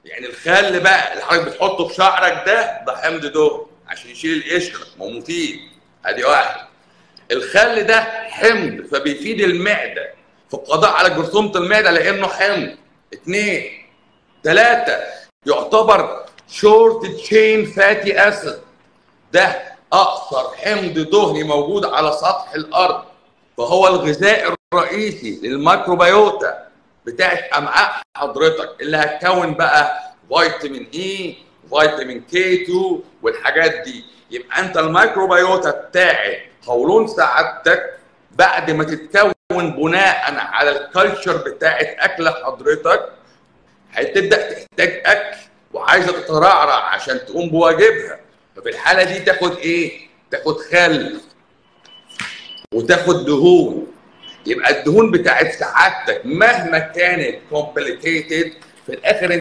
يعني الخل بقى اللي حضرتك بتحطه في شعرك ده ده حمض دهن عشان يشيل القشره ما هو مفيد ادي واحد الخل ده حمض فبيفيد المعده في القضاء على جرثومه المعده لانه حمض اثنين ثلاثه يعتبر شورت تشين فاتي اسيد ده اقصر حمض دهني موجود على سطح الارض فهو الغذاء الرئيسي للميكروبيوتا بتاعت امعاء حضرتك اللي هتكون بقى فيتامين اي فيتامين كي 2 والحاجات دي يبقى انت الميكروبيوتا بتاعت قولون سعادتك بعد ما تتكون بناء على الكالتشر بتاعت اكل حضرتك هتبدا تحتاج اكل وعايزه تترعرع عشان تقوم بواجبها ففي الحاله دي تاخد ايه؟ تاخد خل وتاخد دهون يبقى الدهون بتاعت سعادتك مهما كانت كومبليكيتد في الاخر